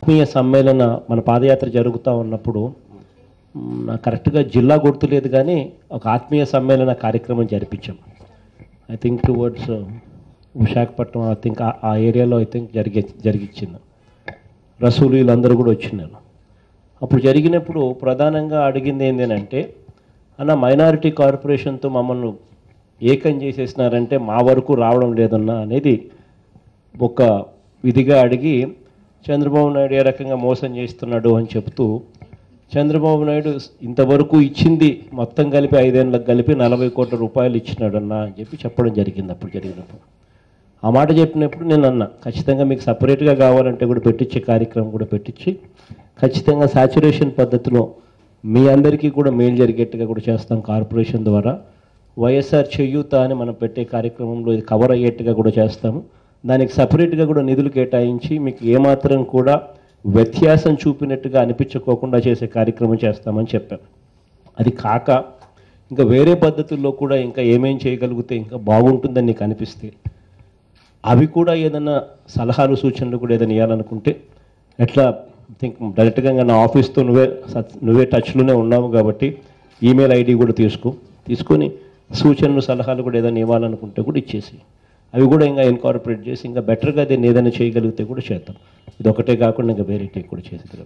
ఆత్మీయ సమ్మేళన మన పాదయాత్ర జరుగుతూ ఉన్నప్పుడు మ్, నాకు కరెక్ట్గా జిల్లా గుర్తులేదు కానీ ఒక ఆత్మీయ సమ్మేళన కార్యక్రమం జరిపించాం I think towards Visakhapatnam I think ఆ ఏరియాలో ఐ థింక్ జరిగే జరిగించింది రసూలు వీళ్ళందరూ కూడా వచ్చినారు అప్పుడు జరిగినప్పుడు ప్రధానంగా అడిగింది ఏంటంటే అన్న మైనారిటీ కార్పొరేషన్తో మమ్మల్ని ఏకం చేసేసినారంటే మా వరకు రావడం లేదన్నా అనేది ఒక విధిగా అడిగి చంద్రబాబు నాయుడు ఏ రకంగా మోసం చేస్తున్నాడు అని చెప్తూ చంద్రబాబు నాయుడు ఇంతవరకు ఇచ్చింది మొత్తం కలిపి ఐదేళ్ళకి కలిపి నలభై కోట్ల రూపాయలు ఇచ్చినాడు అన్న అని చెప్పి చెప్పడం జరిగింది అప్పుడు జరిగినప్పుడు ఆ మాట చెప్పినప్పుడు నేను అన్నా ఖచ్చితంగా మీకు సపరేట్గా కావాలంటే కూడా పెట్టించే కార్యక్రమం కూడా పెట్టించి ఖచ్చితంగా సాచురేషన్ పద్ధతిలో మీ అందరికీ కూడా మేలు జరిగేట్టుగా కూడా చేస్తాం కార్పొరేషన్ ద్వారా వైఎస్ఆర్ చేయూత అని మనం పెట్టే కార్యక్రమంలో ఇది కవర్ అయ్యేట్టుగా కూడా చేస్తాము దానికి సపరేట్గా కూడా నిధులు కేటాయించి మీకు ఏమాత్రం కూడా వ్యత్యాసం చూపినట్టుగా అనిపించుకోకుండా చేసే కార్యక్రమం చేస్తామని చెప్పాం అది కాక ఇంకా వేరే పద్ధతుల్లో కూడా ఇంకా ఏమేం చేయగలిగితే ఇంకా బాగుంటుందని నీకు అనిపిస్తే అవి కూడా ఏదైనా సలహాలు సూచనలు కూడా ఏదైనా ఇవ్వాలనుకుంటే ఎట్లా థింక్ డైరెక్ట్గా ఇంకా నా ఆఫీస్తో నువ్వే సత్- నువ్వే టచ్లోనే ఉన్నావు కాబట్టి ఈమెయిల్ ఐడి కూడా తీసుకో తీసుకొని సూచనలు సలహాలు కూడా ఏదైనా ఇవ్వాలనుకుంటే కూడా ఇచ్చేసి అవి కూడా ఇంకా ఇన్కార్పొరేట్ చేసి ఇంకా బెటర్గా దీన్ని ఏదైనా చేయగలిగితే కూడా చేద్దాం ఇది ఒకటే కాకుండా ఇంకా వేరే కూడా చేసేది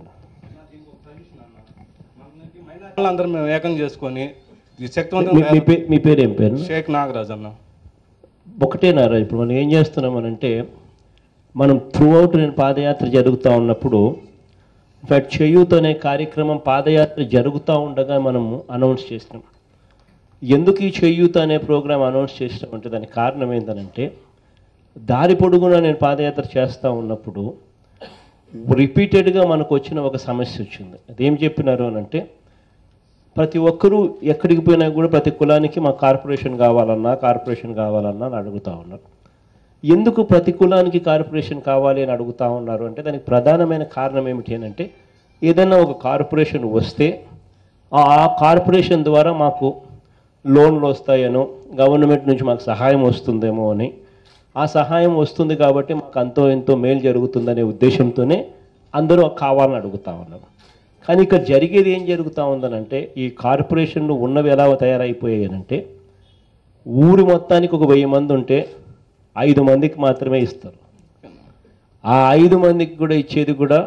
అందరం మేము ఏకం చేసుకొని ఈ మీ- శక్తివంతం మీ పే- మీ పేరు ఏం పేరు షేక్ నాగరాజ్ అన్న ఒకటేనారా ఇప్పుడు మనం ఏం చేస్తున్నామనంటే మనం త్రూ అవుట్ నేను పాదయాత్ర జరుగుతూ ఉన్నప్పుడు ఇన్ఫాక్ట్ చేయూత్ అనే కార్యక్రమం పాదయాత్ర జరుగుతూ ఉండగా మనము అనౌన్స్ చేసినాం ఎందుకు ఈ చేయూత్ అనే ప్రోగ్రాం అనౌన్స్ చేసినాం అంటే దానికి కారణం ఏంటనంటే దారి పొడుగునా నేను పాదయాత్ర చేస్తూ ఉన్నప్పుడు రిపీటెడ్గా మనకు వచ్చిన ఒక సమస్య వచ్చింది అదేం చెప్పినారు అని అంటే ప్రతి ఒక్కరూ ఎక్కడికి పోయినా కూడా ప్రతి కులానికి మా కార్పొరేషన్ కావాలన్నా కార్పొరేషన్ కావాలన్నా అని అడుగుతా ఉన్నారు ఎందుకు ప్రతి కులానికి కార్పొరేషన్ కావాలి అని అడుగుతా ఉన్నారు అంటే దానికి ప్రధానమైన కారణం ఏమిటి అని అంటే ఏదైనా ఒక కార్పొరేషన్ వస్తే ఆ ఆ కార్పొరేషన్ ద్వారా మాకు లోన్లు వస్తాయనో గవర్నమెంట్ నుంచి మాకు సహాయం వస్తుందేమో అని ఆ సహాయం వస్తుంది కాబట్టి మాకు అంతో ఎంతో మేలు జరుగుతుందనే ఉద్దేశంతోనే అందరూ కావాలని అడుగుతా ఉన్నారు కానీ ఇక్కడ జరిగేది ఏం జరుగుతూ ఉందనంటే ఈ కార్పొరేషన్లు ఉన్నవి ఎలా తయారైపోయాయనంటే ఊరి మొత్తానికి ఒక వెయ్యి మంది ఉంటే ఐదు మందికి మాత్రమే ఇస్తారు ఆ ఐదు మందికి కూడా ఇచ్చేది కూడా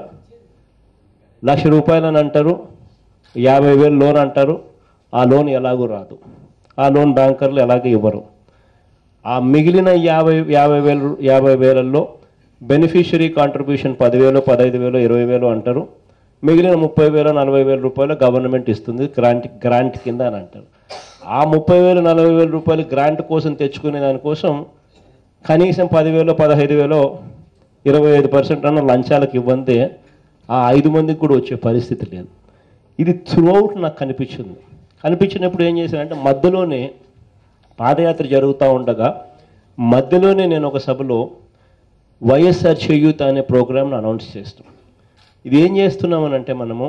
లక్ష రూపాయలని అంటారు యాభై వేలు లోన్ అంటారు ఆ లోన్ ఎలాగూ రాదు ఆ లోన్ బ్యాంకర్లు ఎలాగో ఇవ్వరు ఆ మిగిలిన యాభై యాభై వేలు యాభై వేలల్లో బెనిఫిషరీ కాంట్రిబ్యూషన్ పదివేలు పదహైదు వేలు ఇరవై వేలు అంటారు మిగిలిన ముప్పై వేలు నలభై వేల రూపాయలు గవర్నమెంట్ ఇస్తుంది గ్రాంట్ గ్రాంట్ కింద అని అంటారు ఆ ముప్పై వేలు నలభై వేల రూపాయలు గ్రాంట్ కోసం తెచ్చుకునే దానికోసం కనీసం పదివేలు పదహైదు వేలు ఇరవై ఐదు పర్సెంట్ అన్న లంచాలకు ఇవ్వంతే ఆ ఐదు మందికి కూడా వచ్చే పరిస్థితి లేదు ఇది త్రూఅవుట్ నాకు కనిపించింది కనిపించినప్పుడు ఏం చేశానంటే మధ్యలోనే పాదయాత్ర జరుగుతూ ఉండగా మధ్యలోనే నేను ఒక సభలో వైఎస్ఆర్ చేయూత అనే ప్రోగ్రామ్ను అనౌన్స్ చేస్తాం ఇది ఏం చేస్తున్నామనంటే మనము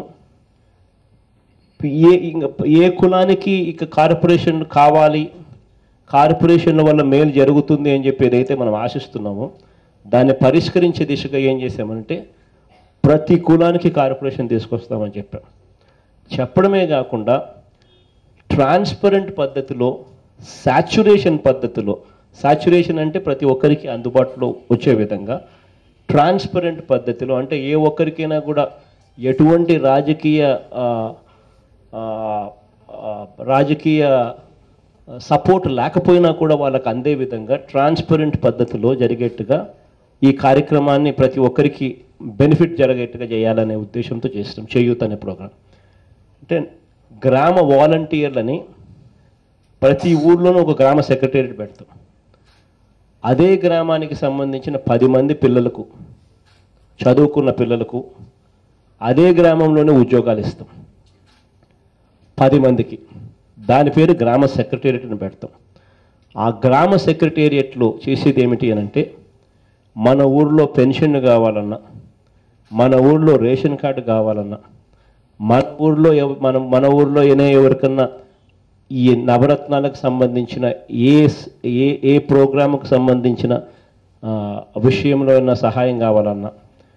ఏ ఇంక ఏ కులానికి ఇక కార్పొరేషన్ కావాలి కార్పొరేషన్ల వల్ల మేలు జరుగుతుంది అని చెప్పి ఏదైతే మనం ఆశిస్తున్నామో దాన్ని పరిష్కరించే దిశగా ఏం చేసామంటే ప్రతి కులానికి కార్పొరేషన్ తీసుకొస్తామని చెప్పాం చెప్పడమే కాకుండా ట్రాన్స్పరెంట్ పద్ధతిలో సాచురేషన్ పద్ధతిలో సాచురేషన్ అంటే ప్రతి ఒక్కరికి అందుబాటులో వచ్చే విధంగా ట్రాన్స్పరెంట్ పద్ధతిలో అంటే ఏ ఒక్కరికైనా కూడా ఎటువంటి రాజకీయ ఆ, ఆ, ఆ, రాజకీయ సపోర్ట్ లేకపోయినా కూడా వాళ్ళకి అందే విధంగా ట్రాన్స్పరెంట్ పద్ధతిలో జరిగేట్టుగా ఈ కార్యక్రమాన్ని ప్రతి ఒక్కరికి బెనిఫిట్ జరిగేట్టుగా చేయాలనే ఉద్దేశంతో చేస్తాం చేయూత్ అనే ప్రోగ్రాం అంటే గ్రామ వాలంటీర్లని ప్రతి ఊర్లోనూ ఒక గ్రామ సెక్రటేరియట్ పెడతాం అదే గ్రామానికి సంబంధించిన పది మంది పిల్లలకు చదువుకున్న పిల్లలకు అదే గ్రామంలోనే ఉద్యోగాలు ఇస్తాం పది మందికి దాని పేరు గ్రామ సెక్రటేరియట్ని పెడతాం ఆ గ్రామ సెక్రటేరియట్లో చేసేది ఏమిటి అని అంటే మన ఊర్లో పెన్షన్ కావాలన్నా మన ఊర్లో రేషన్ కార్డు కావాలన్నా మన ఊర్లో ఎవ- మన మన ఊర్లో ఏనే ఎవరికన్నా ఈ నవరత్నాలకు సంబంధించిన ఏ స్- ఏ ఏ ప్రోగ్రాముకు సంబంధించిన ఆ, విషయంలో ఏమైనా సహాయం కావాలన్నా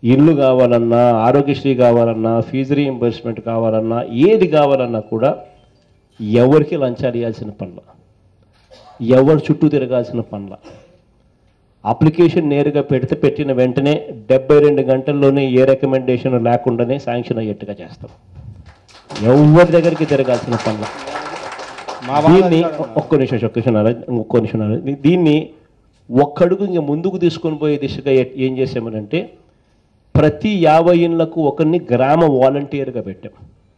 ఇల్లు కావాలన్నా ఆరోగ్యశ్రీ కావాలన్నా ఫీజు రీఎంబర్స్మెంట్ కావాలన్నా ఏది కావాలన్నా కూడా ఎవరికి లంచాలు ఇవ్వాల్సిన పనుల ఎవరు చుట్టూ తిరగాల్సిన పనుల అప్లికేషన్ నేరుగా పెడితే పెట్టిన వెంటనే డెబ్బై రెండు గంటల్లోనే ఏ రికమెండేషన్ లేకుండానే శాంక్షన్ అయ్యేట్టుగా చేస్తాం ఎవరి దగ్గరికి తిరగాల్సిన పనుల మా దీన్ని ఒక్క నిమిషం ఒక్క నిమిషం నారాయణ, ఒక్క నిమిషం నారాయణ. దీన్ని ఒక్కడుగు ఇంక ముందుకు తీసుకొని పోయే దిశగా ఏ- ఏం చేసామనంటే ప్రతి యాభై ఇళ్లకు ఒకరిని గ్రామ వాలంటీర్గా పెట్టాం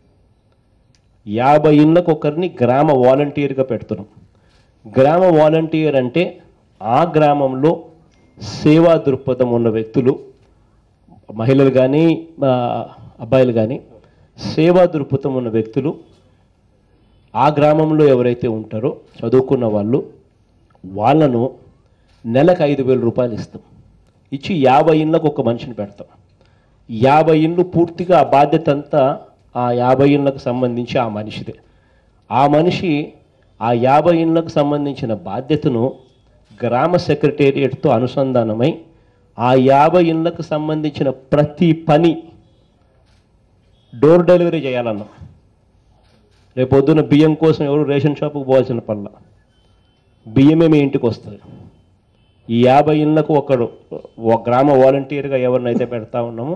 యాభై ఇళ్లకు ఒకరిని గ్రామ వాలంటీర్గా పెడుతున్నాం గ్రామ వాలంటీర్ అంటే ఆ గ్రామంలో సేవా దృక్పథం ఉన్న వ్యక్తులు మహిళలు కానీ అబ్బాయిలు కానీ సేవా దృక్పథం ఉన్న వ్యక్తులు ఆ గ్రామంలో ఎవరైతే ఉంటారో చదువుకున్న వాళ్ళు వాళ్ళను నెలకు ఐదు వేల రూపాయలు ఇస్తాం ఇచ్చి యాభై ఇళ్ళకు ఒక మనిషిని పెడతాం యాభై ఇళ్ళు పూర్తిగా ఆ బాధ్యత అంతా ఆ యాభై ఇళ్ళకు సంబంధించి ఆ మనిషిదే ఆ మనిషి ఆ యాభై ఇళ్ళకు సంబంధించిన బాధ్యతను గ్రామ సెక్రటేరియట్తో అనుసంధానమై ఆ యాభై ఇళ్ళకు సంబంధించిన ప్రతి పని డోర్ డెలివరీ చేయాలన్నాం రేపు పొద్దున్న బియ్యం కోసం ఎవరు రేషన్ షాపుకు పోవాల్సిన పనుల బియ్యమే మీ ఇంటికి వస్తుంది ఈ యాభై ఇళ్ళకు ఒకడు ఒక గ్రామ వాలంటీర్గా ఎవరినైతే పెడతా ఉన్నామో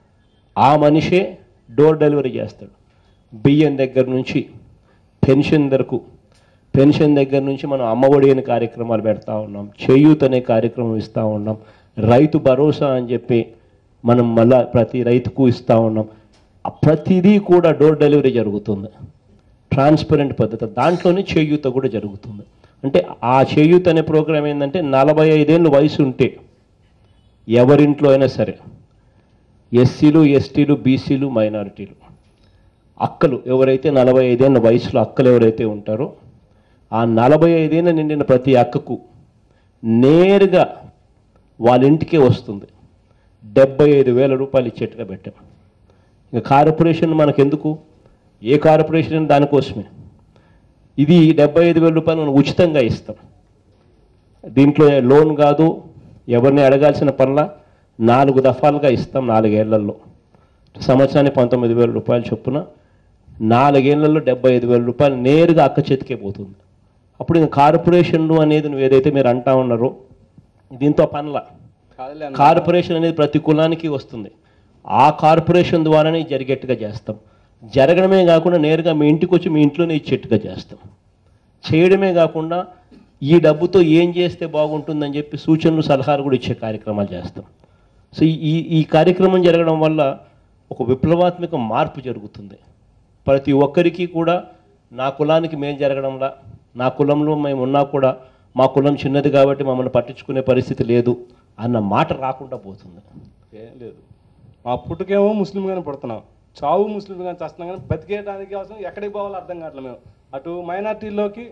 ఆ మనిషే డోర్ డెలివరీ చేస్తాడు బియ్యం దగ్గర నుంచి పెన్షన్ వరకు పెన్షన్ దగ్గర నుంచి మనం అమ్మఒడి అనే కార్యక్రమాలు పెడతా ఉన్నాం చేయూత్ అనే కార్యక్రమం ఇస్తూ ఉన్నాం రైతు భరోసా అని చెప్పి మనం మళ్ళా ప్రతి రైతుకు ఇస్తూ ఉన్నాం ఆ ప్రతిదీ కూడా డోర్ డెలివరీ జరుగుతుంది ట్రాన్స్పరెంట్ పద్ధతి దాంట్లోనే చేయూత కూడా జరుగుతుంది అంటే ఆ చేయూత అనే ప్రోగ్రాం ఏంటంటే నలభై ఐదేళ్ళు వయసు ఉంటే ఎవరింట్లో అయినా సరే ఎస్సీలు ఎస్టీలు బీసీలు మైనారిటీలు అక్కలు ఎవరైతే నలభై ఐదేళ్ళ వయసులో అక్కలు ఎవరైతే ఉంటారో ఆ నలభై ఐదేళ్ళ నిండిన ప్రతి అక్కకు నేరుగా వాళ్ళ ఇంటికే వస్తుంది డెబ్బై ఐదు వేల రూపాయలు ఇచ్చేట్టుగా పెట్టాం ఇంకా కార్పొరేషన్ మనకెందుకు ఏ కార్పొరేషన్ దానికోసమే ఇది డెబ్బై ఐదు వేల రూపాయలు మనం ఉచితంగా ఇస్తాం దీంట్లో లోన్ కాదు ఎవరిని అడగాల్సిన పనుల నాలుగు దఫాలుగా ఇస్తాం నాలుగేళ్లలో సంవత్సరానికి పంతొమ్మిది వేల రూపాయలు చొప్పున నాలుగేళ్లలో డెబ్బై ఐదు వేల రూపాయలు నేరుగా అక్క చేతికే పోతుంది అప్పుడు ఇంకా కార్పొరేషన్లు అనేది నువ్వు ఏదైతే మీరు అంటా ఉన్నారో దీంతో పనుల కాదులే అన్న. కార్పొరేషన్ అనేది ప్రతి కులానికి వస్తుంది ఆ కార్పొరేషన్ ద్వారానే ఇది జరిగేట్టుగా చేస్తాం జరగడమే కాకుండా నేరుగా మీ ఇంటికి వచ్చి మీ ఇంట్లోనే ఇచ్చేట్టుగా చేస్తాం చేయడమే కాకుండా ఈ డబ్బుతో ఏం చేస్తే బాగుంటుందని చెప్పి సూచనలు సలహాలు కూడా ఇచ్చే కార్యక్రమాలు చేస్తాం సో ఈ ఈ కార్యక్రమం జరగడం వల్ల ఒక విప్లవాత్మక మార్పు జరుగుతుంది ప్రతి ఒక్కరికి కూడా నా కులానికి మేలు జరగడంలా నా కులంలో మేము ఉన్నా కూడా మా కులం చిన్నది కాబట్టి మమ్మల్ని పట్టించుకునే పరిస్థితి లేదు అన్న మాట రాకుండా పోతుంది ఏం లేదు మా పుట్టుకేమో ముస్లింగానే పుడుతున్నాం చావు ముస్లింగానే చేస్తున్నాం కానీ బతికేయడానికి అవసరం ఎక్కడికి పోవాలో అర్థం కావట్లేదు మేము అటు మైనార్టీలోకి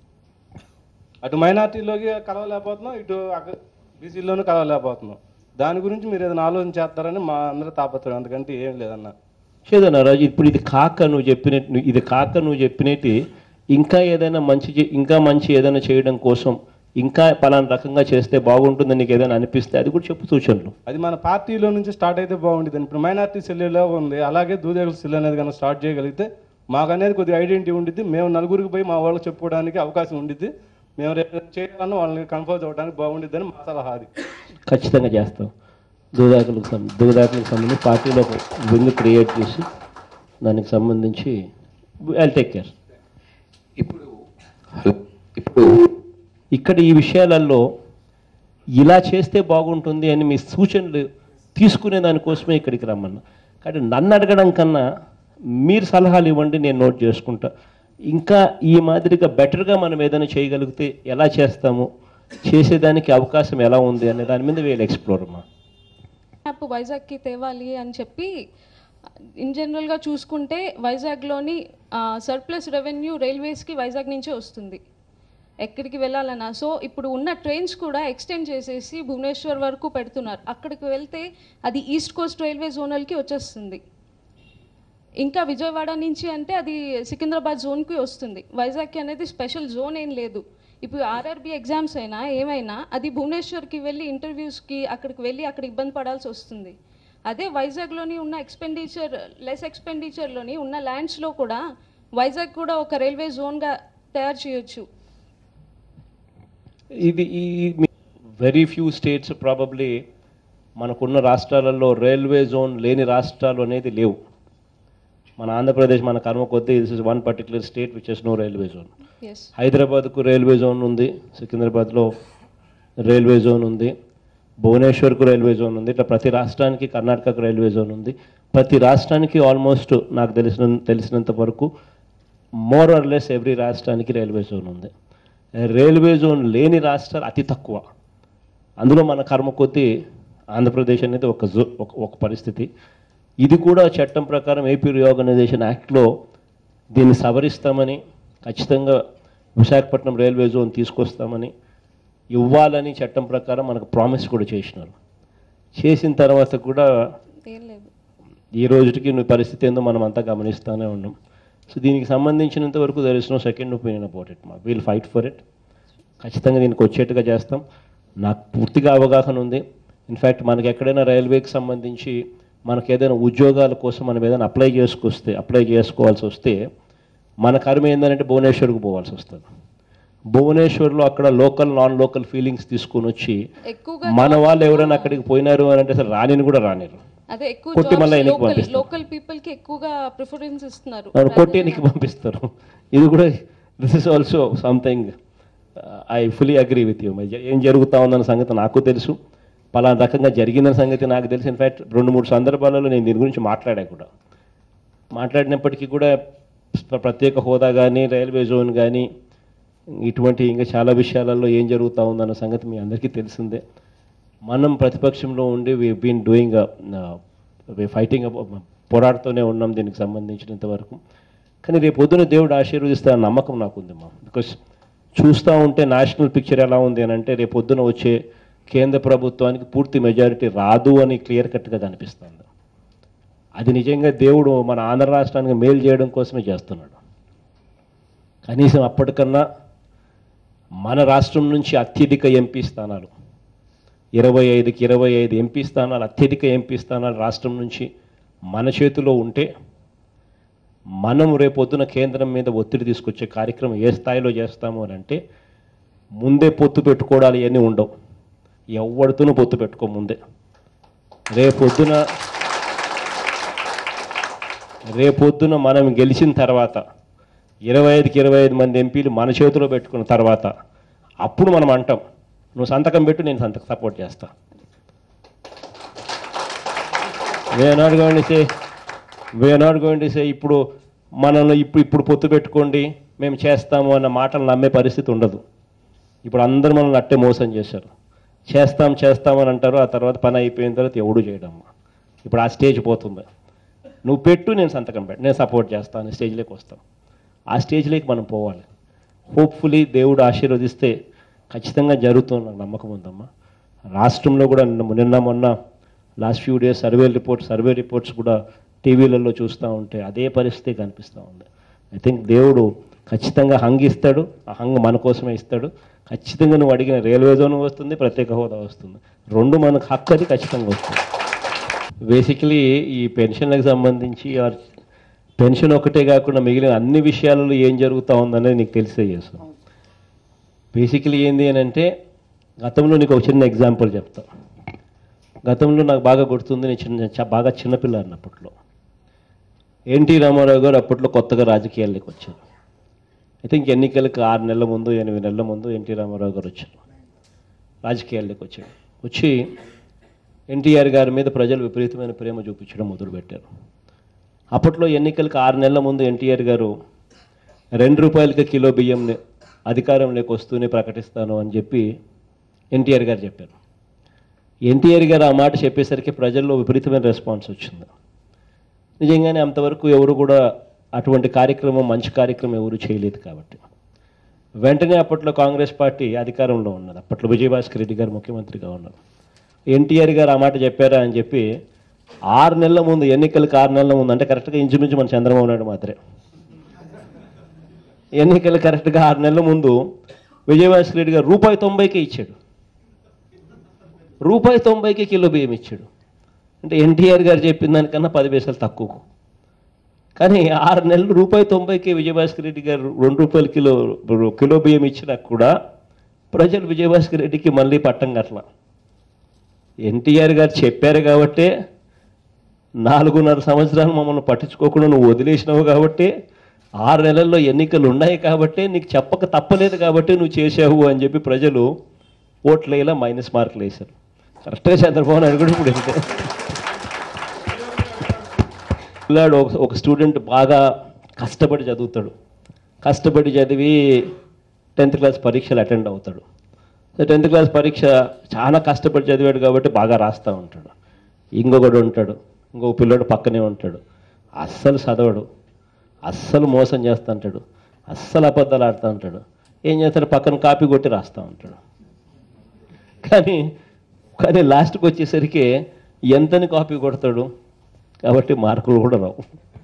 అటు మైనార్టీలోకి కలవలేకపోతున్నాం ఇటు బీసీలోనూ కలవలేకపోతున్నాం దాని గురించి మీరు ఏదైనా ఆలోచన చేస్తారని మా అందరి తాపత్రయం అందుకంటే ఏం లేదన్న చేదన్న రాజు ఇప్పుడు ఇది కాక నువ్వు చెప్పినట్టు ఇది కాక నువ్వు చెప్పినట్టు ఇంకా ఏదైనా మంచి చే- ఇంకా మంచి ఏదైనా చేయడం కోసం ఇంకా పలానా రకంగా చేస్తే బాగుంటుందని నీకు ఏదైనా అనిపిస్తే అది కూడా చెప్పు సూచనలు అది మన పార్టీలో నుంచి స్టార్ట్ అయితే బాగుండేది ఇప్పుడు మైనార్టీ సెల్లులో ఉంది అలాగే దూదేగుల సెల్ అనేది కనుక స్టార్ట్ చేయగలిగితే మాకు అనేది కొద్దిగా ఐడెంటిటీ ఉండిద్ది మేము నలుగురికి పోయి మా వాళ్ళకి చెప్పుకోవడానికి అవకాశం ఉండిద్ది మేము రేపు చేయాలన్నా వాళ్ళని కన్ఫర్మ్ అవ్వడానికి బాగుండిద్ది అని మా సలహా అది ఖచ్చితంగా చేస్తాం దూదాకులకు సం దూదాకులకు సంబంధించి పార్టీలో ఒక వింగ్ క్రియేట్ చేసి దానికి సంబంధించి ఐ టేక్ కేర్ ఇప్పుడు హలో ఇప్పుడు ఇక్కడ ఈ విషయాలలో ఇలా చేస్తే బాగుంటుంది అని మీ సూచనలు తీసుకునే దానికోసమే ఇక్కడికి రమ్మన్నా కానీ నన్ను అడగడం కన్నా మీరు సలహాలు ఇవ్వండి నేను నోట్ చేసుకుంటా ఇంకా ఈ మాదిరిగా బెటర్గా మనం ఏదైనా చేయగలిగితే ఎలా చేస్తాము చేసేదానికి అవకాశం ఎలా ఉంది అనే దాని మీద వీళ్ళు ఎక్స్ప్లోర్ అమ్మా యాప్ వైజాగ్కి తేవాలి అని చెప్పి ఇన్ జనరల్గా చూసుకుంటే వైజాగ్లోని సర్ప్లస్ రెవెన్యూ రైల్వేస్కి వైజాగ్ నుంచే వస్తుంది ఎక్కడికి వెళ్ళాలన్నా సో ఇప్పుడు ఉన్న ట్రైన్స్ కూడా ఎక్స్టెండ్ చేసేసి భువనేశ్వర్ వరకు పెడుతున్నారు అక్కడికి వెళ్తే అది ఈస్ట్ కోస్ట్ రైల్వే జోనల్కి వచ్చేస్తుంది ఇంకా విజయవాడ నుంచి అంటే అది సికింద్రాబాద్ జోన్కి వస్తుంది వైజాగ్కి అనేది స్పెషల్ జోన్ ఏం లేదు ఇప్పుడు ఆర్ఆర్బి ఎగ్జామ్స్ అయినా ఏమైనా అది భువనేశ్వర్కి వెళ్ళి ఇంటర్వ్యూస్కి అక్కడికి వెళ్ళి అక్కడ ఇబ్బంది పడాల్సి వస్తుంది అదే వైజాగ్లోని ఉన్న ఎక్స్పెండిచర్ లెస్ ఎక్స్పెండిచర్లోని ఉన్న ల్యాండ్స్లో కూడా వైజాగ్ కూడా ఒక రైల్వే జోన్గా తయారు చేయొచ్చు ఇది ఈ వెరీ ఫ్యూ స్టేట్స్ ప్రాబబ్లీ మనకున్న రాష్ట్రాలలో రైల్వే జోన్ లేని రాష్ట్రాలు అనేది లేవు మన ఆంధ్రప్రదేశ్ మన కర్మ కొద్దీ this is one particular state which is no railway zone yes హైదరాబాద్కు రైల్వే జోన్ ఉంది సికింద్రాబాద్లో రైల్వే జోన్ ఉంది భువనేశ్వర్కు రైల్వే జోన్ ఉంది ఇట్లా ప్రతి రాష్ట్రానికి కర్ణాటకకు రైల్వే జోన్ ఉంది ప్రతి రాష్ట్రానికి ఆల్మోస్ట్ నాకు తెలిసిన తెలిసినంత వరకు మోర్ ఆర్ లెస్ ఎవ్రీ రాష్ట్రానికి రైల్వే జోన్ ఉంది రైల్వే జోన్ లేని రాష్ట్రాలు అతి తక్కువ అందులో మన కర్మ కొద్దీ ఆంధ్రప్రదేశ్ అనేది ఒక జో ఒక ఒక పరిస్థితి ఇది కూడా చట్టం ప్రకారం ఏపీ రీఆర్గనైజేషన్ యాక్ట్లో దీన్ని సవరిస్తామని ఖచ్చితంగా విశాఖపట్నం రైల్వే జోన్ తీసుకొస్తామని ఇవ్వాలని చట్టం ప్రకారం మనకు ప్రామిస్ కూడా చేసినారు చేసిన తర్వాత కూడా ఏం లేదు ఈ రోజుకి నీ పరిస్థితి ఏందో మనం అంతా గమనిస్తూనే ఉన్నాం సో దీనికి సంబంధించినంత వరకు there is no second opinion about it మా వీల్ ఫైట్ ఫర్ ఇట్ ఖచ్చితంగా దీనికి వచ్చేట్టుగా చేస్తాం నాకు పూర్తిగా అవగాహన ఉంది ఇన్ఫ్యాక్ట్ మనకి ఎక్కడైనా రైల్వేకి సంబంధించి మనకి ఏదైనా ఉద్యోగాల కోసం మనం ఏదైనా అప్లై చేసుకొస్తే అప్లై చేసుకోవాల్సి వస్తే మన కర్మ ఏంటంటే భువనేశ్వర్కి పోవాల్సి వస్తుంది భువనేశ్వర్లో అక్కడ లోకల్ నాన్ లోకల్ ఫీలింగ్స్ తీసుకొని వచ్చి ఎక్కువగా మన వాళ్ళు ఎవరైనా అక్కడికి పోయినారు అని అంటే అసలు రానిని కూడా రానిరు అదే ఎక్కువ కొట్టి మళ్ళా వెనక్కి లోకల్ పంపిస్తారు. లోకల్ పీపుల్ కి ఎక్కువగా ప్రిఫరెన్స్ ఇస్తున్నారు నన్ను కొట్టేనికి పంపిస్తారు ఇది కూడా this is also something I fully agree with you ఏం జరుగుతా ఉందన్న సంగతి నాకు తెలుసు పలానా రకంగా జరిగిందన్న సంగతి నాకు తెలుసు ఇన్ఫ్యాక్ట్ రెండు మూడు సందర్భాలలో నేను దీని గురించి మాట్లాడా కూడా మాట్లాడినప్పటికీ కూడా ప్ర- ప్రత్యేక హోదా కానీ రైల్వే జోన్ కానీ ఇటువంటి ఇంకా చాలా విషయాలలో ఏం జరుగుతూ ఉందన్న సంగతి మీ అందరికీ తెలిసిందే మనం ప్రతిపక్షంలో ఉండి వీ బీన్ డూయింగ్ ఫైటింగ్ పోరాడుతూనే ఉన్నాం దీనికి సంబంధించినంత వరకు కానీ రేపు పొద్దున దేవుడు ఆశీర్వదిస్తే ఆ నమ్మకం నాకు ఉంది మా బికాస్ చూస్తూ ఉంటే నేషనల్ పిక్చర్ ఎలా ఉంది అని అంటే రేపు పొద్దున వచ్చే కేంద్ర ప్రభుత్వానికి పూర్తి మెజారిటీ రాదు అని క్లియర్ కట్గా కనిపిస్తుంది అది నిజంగా దేవుడు మన ఆంధ్ర రాష్ట్రానికి మేలు చేయడం కోసమే చేస్తున్నాడు కనీసం అప్పటికన్నా మన రాష్ట్రం నుంచి అత్యధిక ఎంపీ స్థానాలు ఇరవై ఐదుకి ఇరవై ఐదు ఎంపీ స్థానాలు అత్యధిక ఎంపీ స్థానాలు రాష్ట్రం నుంచి మన చేతిలో ఉంటే మనం రేపొద్దున కేంద్రం మీద ఒత్తిడి తీసుకొచ్చే కార్యక్రమం ఏ స్థాయిలో చేస్తాము అని అంటే ముందే పొత్తు పెట్టుకోవడాలు ఇవన్నీ ఉండవు ఎవరితోనూ పొత్తు పెట్టుకో ముందే రేపొద్దున రేపొద్దున మనం గెలిచిన తర్వాత ఇరవై ఐదుకి ఇరవై ఐదు మంది ఎంపీలు మన చేతిలో పెట్టుకున్న తర్వాత అప్పుడు మనం అంటాం నువ్వు సంతకం పెట్టు నేను సంతకం సపోర్ట్ చేస్తా we're not going say we're not going say ఇప్పుడు మనల్ని ఇప్పుడు ఇప్పుడు పొత్తు పెట్టుకోండి మేము చేస్తాము అన్న మాటలు నమ్మే పరిస్థితి ఉండదు ఇప్పుడు అందరూ మనల్ని అట్టే మోసం చేశారు చేస్తాం చేస్తామని అంటారు ఆ తర్వాత పని అయిపోయిన తర్వాత ఎవడు చేయడం ఇప్పుడు ఆ స్టేజ్ పోతుంది నువ్వు పెట్టు నేను సంతకం పెట్టు నేను సపోర్ట్ చేస్తాను స్టేజ్లోకి వస్తాం ఆ స్టేజ్లోకి మనం పోవాలి హోప్ఫుల్లీ దేవుడు ఆశీర్వదిస్తే ఖచ్చితంగా జరుగుతుంది నాకు నమ్మకం ఉందమ్మా రాష్ట్రంలో కూడా నిన్న నిన్న మొన్న last few days survey reports survey reports కూడా టీవీలలో చూస్తూ ఉంటే అదే పరిస్థితి కనిపిస్తూ ఉంది ఐ థింక్ దేవుడు ఖచ్చితంగా హంగ్ ఇస్తాడు ఆ హంగ్ మన కోసమే ఇస్తాడు ఖచ్చితంగా నువ్వు అడిగిన రైల్వే జోన్ వస్తుంది ప్రత్యేక హోదా వస్తుంది రెండు మనకు హక్కు అది ఖచ్చితంగా వస్తుంది బేసికలీ ఈ పెన్షన్లకు సంబంధించి ఆర్ పెన్షన్ ఒకటే కాకుండా మిగిలిన అన్ని విషయాలలో ఏం జరుగుతూ ఉందనేది నీకు తెలిసే చేస్తాం బేసికలీ ఏంది అని అంటే గతంలో నీకు ఒక చిన్న ఎగ్జాంపుల్ చెప్తా గతంలో నాకు బాగా గుర్తుంది నేను చిన్న చ- బాగా చిన్నపిల్లాడిని అప్పట్లో ఎన్టీ రామారావు గారు అప్పట్లో కొత్తగా రాజకీయాల్లోకి వచ్చారు ఐ థింక్ ఎన్నికలకు ఆరు నెలల ముందు ఎనిమిది నెలల ముందు ఎన్టీ రామారావు గారు వచ్చారు రాజకీయాల్లోకి వచ్చాడు వచ్చి ఎన్టీఆర్ గారి మీద ప్రజలు విపరీతమైన ప్రేమ చూపించడం మొదలుపెట్టారు అప్పట్లో ఎన్నికలకు ఆరు నెలల ముందు ఎన్టీఆర్ గారు రెండు రూపాయలకి కిలో బియ్యంని అధికారంలోకి వస్తూనే ప్రకటిస్తాను అని చెప్పి ఎన్టీఆర్ గారు చెప్పారు ఎన్టీఆర్ గారు ఆ మాట చెప్పేసరికి ప్రజల్లో విపరీతమైన రెస్పాన్స్ వచ్చింది నిజంగానే అంతవరకు ఎవరు కూడా అటువంటి కార్యక్రమం మంచి కార్యక్రమం ఎవరు చేయలేదు కాబట్టి వెంటనే అప్పట్లో కాంగ్రెస్ పార్టీ అధికారంలో ఉన్నది అప్పట్లో విజయభాస్కర్ రెడ్డి గారు ముఖ్యమంత్రిగా ఉన్నారు ఎన్టీఆర్ గారు ఆ మాట చెప్పారా అని చెప్పి ఆరు నెలల ముందు ఎన్నికలకు ఆరు నెలల ముందు అంటే కరెక్ట్గా ఇంచుమించు మన చంద్రబాబు నాయుడు మాత్రమే ఎన్నికలు కరెక్ట్గా ఆరు నెలల ముందు విజయభాస్కర్ రెడ్డి గారు రూపాయి తొంభైకే ఇచ్చాడు రూపాయి తొంభైకి కిలో బియ్యం ఇచ్చాడు అంటే ఎన్టీఆర్ గారు చెప్పిన దానికన్నా పది పైసలు తక్కువ కానీ ఆరు నెలలు రూపాయి తొంభైకి విజయభాస్కర్ రెడ్డి గారు రెండు రూపాయల కిలో కిలో బియ్యం ఇచ్చినా కూడా ప్రజలు విజయభాస్కర్ రెడ్డికి మళ్ళీ పట్టం కట్ల ఎన్టీఆర్ గారు చెప్పారు కాబట్టే నాలుగున్నర సంవత్సరాలు మమ్మల్ని పట్టించుకోకుండా నువ్వు వదిలేసినావు కాబట్టి ఆరు నెలల్లో ఎన్నికలు ఉన్నాయి కాబట్టి నీకు చెప్పక తప్పలేదు కాబట్టి నువ్వు చేసావు అని చెప్పి ప్రజలు ఓట్లు వేయలా మైనస్ మార్కులు వేశారు కరెక్ట్గా చంద్రబాబు నాయుడు కూడా ఇప్పుడు వెళ్తే పిల్లాడు ఒక ఒక స్టూడెంట్ బాగా కష్టపడి చదువుతాడు కష్టపడి చదివి టెన్త్ క్లాస్ పరీక్షలు అటెండ్ అవుతాడు టెన్త్ క్లాస్ పరీక్ష చాలా కష్టపడి చదివాడు కాబట్టి బాగా రాస్తూ ఉంటాడు ఇంకొకడు ఉంటాడు ఇంకొక పిల్లోడు పక్కనే ఉంటాడు అస్సలు చదవడు అస్సలు మోసం చేస్తూ ఉంటాడు అస్సలు అబద్ధాలు ఆడుతూ ఉంటాడు ఏం చేస్తాడు పక్కన కాపీ కొట్టి రాస్తూ ఉంటాడు కానీ కానీ లాస్ట్కి వచ్చేసరికి ఎంతని కాపీ కొడతాడు కాబట్టి మార్కులు కూడా రావు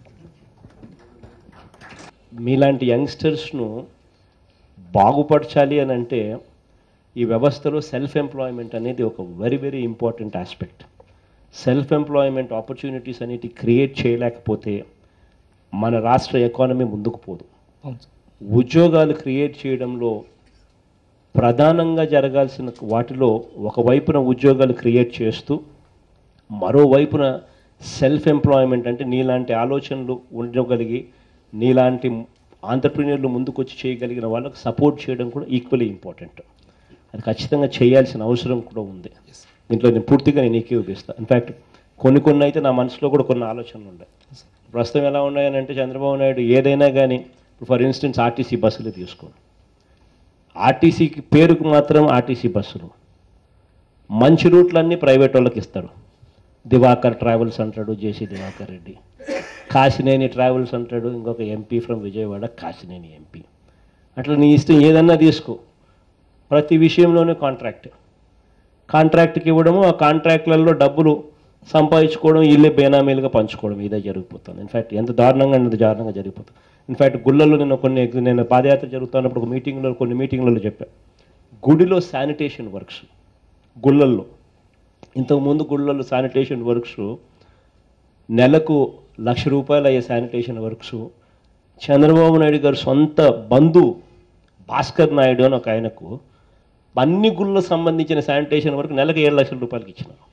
మీలాంటి యంగ్స్టర్స్ను బాగుపరచాలి అని అంటే ఈ వ్యవస్థలో సెల్ఫ్ ఎంప్లాయ్మెంట్ అనేది ఒక very very important aspect self employment opportunities అనేటి క్రియేట్ చేయలేకపోతే మన రాష్ట్ర ఎకానమీ ముందుకు పోదు ఉద్యోగాలు క్రియేట్ చేయడంలో ప్రధానంగా జరగాల్సిన వాటిలో ఒకవైపున ఉద్యోగాలు క్రియేట్ చేస్తూ మరోవైపున సెల్ఫ్ ఎంప్లాయ్మెంట్ అంటే నీలాంటి ఆలోచనలు ఉండగలిగి నీలాంటి ఆంటర్ప్రీనియర్లు ముందుకొచ్చి చేయగలిగిన వాళ్ళకు సపోర్ట్ చేయడం కూడా ఈక్వల్లీ ఇంపార్టెంట్ అది ఖచ్చితంగా చేయాల్సిన అవసరం కూడా ఉంది దీంట్లో నేను పూర్తిగా నేను ఏకీభవిస్తాను ఇన్ఫ్యాక్ట్ కొన్ని కొన్ని అయితే నా మనసులో కూడా కొన్ని ఆలోచనలు ఉన్నాయి ప్రస్తుతం ఎలా ఉన్నాయని అంటే చంద్రబాబు నాయుడు ఏదైనా కానీ ఇప్పుడు ఫర్ ఇన్స్టెన్స్ ఆర్టీసీ బస్సులు తీసుకోండి ఆర్టీసీకి పేరుకు మాత్రం ఆర్టీసీ బస్సులు మంచి రూట్లన్నీ ప్రైవేట్ వాళ్ళకి ఇస్తాడు దివాకర్ ట్రావెల్స్ అంటాడు జేసీ దివాకర్ రెడ్డి కాశినేని ట్రావెల్స్ అంటాడు ఇంకొక MP from Vijayawada Kesineni MP అట్లా నీ ఇష్టం ఏదన్నా తీసుకో ప్రతి విషయంలోనే కాంట్రాక్ట్ కాంట్రాక్ట్కి ఇవ్వడము ఆ కాంట్రాక్ట్లలో డబ్బులు సంపాదించుకోవడం ఇల్లే బేనామీలుగా పంచుకోవడం ఇదే జరిగిపోతుంది ఇన్ఫ్యాక్ట్ ఎంత దారుణంగా అంత దారుణంగా జరిగిపోతుంది ఇన్ఫ్యాక్ట్ గుళ్ళల్లో నేను కొన్ని నేను పాదయాత్ర జరుగుతున్నప్పుడు ఒక మీటింగ్లో కొన్ని మీటింగ్లలో చెప్పాను గుడిలో శానిటేషన్ వర్క్స్ గుళ్ళల్లో ఇంతకుముందు గుళ్ళల్లో శానిటేషన్ వర్క్స్ నెలకు లక్ష రూపాయలు అయ్యే శానిటేషన్ వర్క్స్ చంద్రబాబు నాయుడు గారు సొంత బంధువు భాస్కర్ నాయుడు అని ఒక ఆయనకు అన్ని గుళ్ళకు సంబంధించిన శానిటేషన్ వర్క్ నెలకు ఏడు లక్షల రూపాయలకి ఇచ్చినారు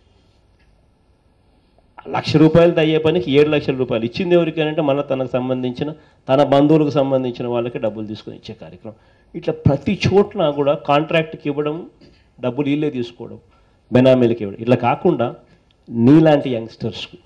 లక్ష రూపాయలతో అయ్యే పనికి ఏడు లక్షల రూపాయలు ఇచ్చింది ఎవరికి అంటే మళ్ళీ తనకు సంబంధించిన తన బంధువులకు సంబంధించిన వాళ్ళకి డబ్బులు తీసుకొని ఇచ్చే కార్యక్రమం ఇట్లా ప్రతి చోట్ల కూడా కాంట్రాక్ట్కి ఇవ్వడం డబ్బులు వీళ్ళే తీసుకోవడం బెనామీలకి ఇవ్వడం ఇట్లా కాకుండా నీలాంటి యంగ్స్టర్స్కు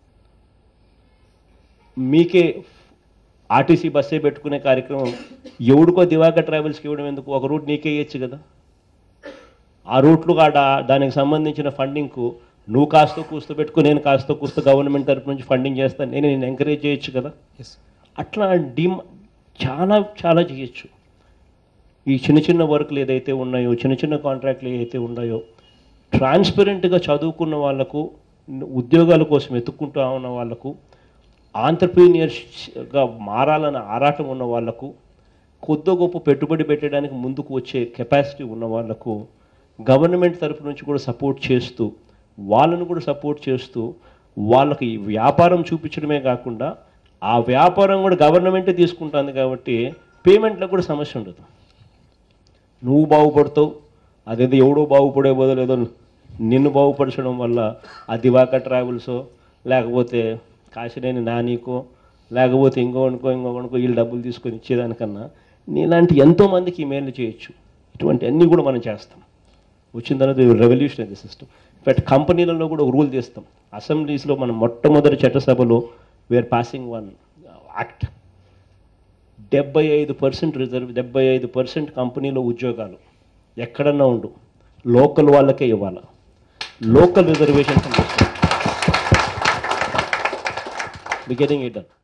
మీకే ఆర్టీసీ బస్సే పెట్టుకునే కార్యక్రమం ఎవడికో దివాకర్ ట్రావెల్స్కి ఇవ్వడం ఎందుకు ఒక రూట్ నీకే ఇవ్వచ్చు కదా ఆ రూట్లు కాడ దానికి సంబంధించిన ఫండింగ్కు నువ్వు కాస్త కూస్త పెట్టుకో నేను కాస్త కూస్త గవర్నమెంట్ తరపు నుంచి ఫండింగ్ చేస్తాను నేను నేను ఎంకరేజ్ చేయొచ్చు కదా అట్లా డిమ్ చాలా చాలా చేయొచ్చు ఈ చిన్న చిన్న వర్క్లు ఏదైతే ఉన్నాయో చిన్న చిన్న కాంట్రాక్ట్లు ఏదైతే ఉన్నాయో ట్రాన్స్పరెంట్గా చదువుకున్న వాళ్ళకు ఉద్యోగాల కోసం ఎత్తుక్కుంటూ ఉన్న వాళ్ళకు ఆంటర్ప్రీనియర్స్గా మారాలన్న ఆరాటం ఉన్న వాళ్ళకు కొద్ది గొప్ప పెట్టుబడి పెట్టడానికి ముందుకు వచ్చే కెపాసిటీ ఉన్న వాళ్ళకు గవర్నమెంట్ తరపు నుంచి కూడా సపోర్ట్ చేస్తూ వాళ్ళను కూడా సపోర్ట్ చేస్తూ వాళ్ళకి ఈ వ్యాపారం చూపించడమే కాకుండా ఆ వ్యాపారం కూడా గవర్నమెంటే తీసుకుంటుంది కాబట్టి పేమెంట్లో కూడా సమస్య ఉండదు నువ్వు బాగుపడతావు అదేదో ఎవడో బాగుపడే బదులు ఏదో నిన్ను బాగుపరచడం వల్ల ఆ దివాకర్ ట్రావెల్సో లేకపోతే కాశీనేని నానీకో లేకపోతే ఇంకోనుకో ఇంకొకనుకో వీళ్ళు డబ్బులు తీసుకొని ఇచ్చేదానికన్నా నీలాంటి ఎంతోమందికి ఈ మేలు చేయొచ్చు ఇటువంటి అన్నీ కూడా మనం చేస్తాం వచ్చిన తర్వాత రెవల్యూషనరీ సిస్టమ్ ఇన్ఫాక్ట్ కంపెనీలలో కూడా ఒక రూల్ తీస్తాం అసెంబ్లీస్లో మనం మొట్టమొదటి చట్టసభలో వేర్ పాసింగ్ వన్ యాక్ట్ డెబ్బై ఐదు పర్సెంట్ రిజర్వ్ డెబ్బై ఐదు పర్సెంట్ కంపెనీలో ఉద్యోగాలు ఎక్కడన్నా ఉండు లోకల్ వాళ్ళకే ఇవ్వాలి local reservations beginning it done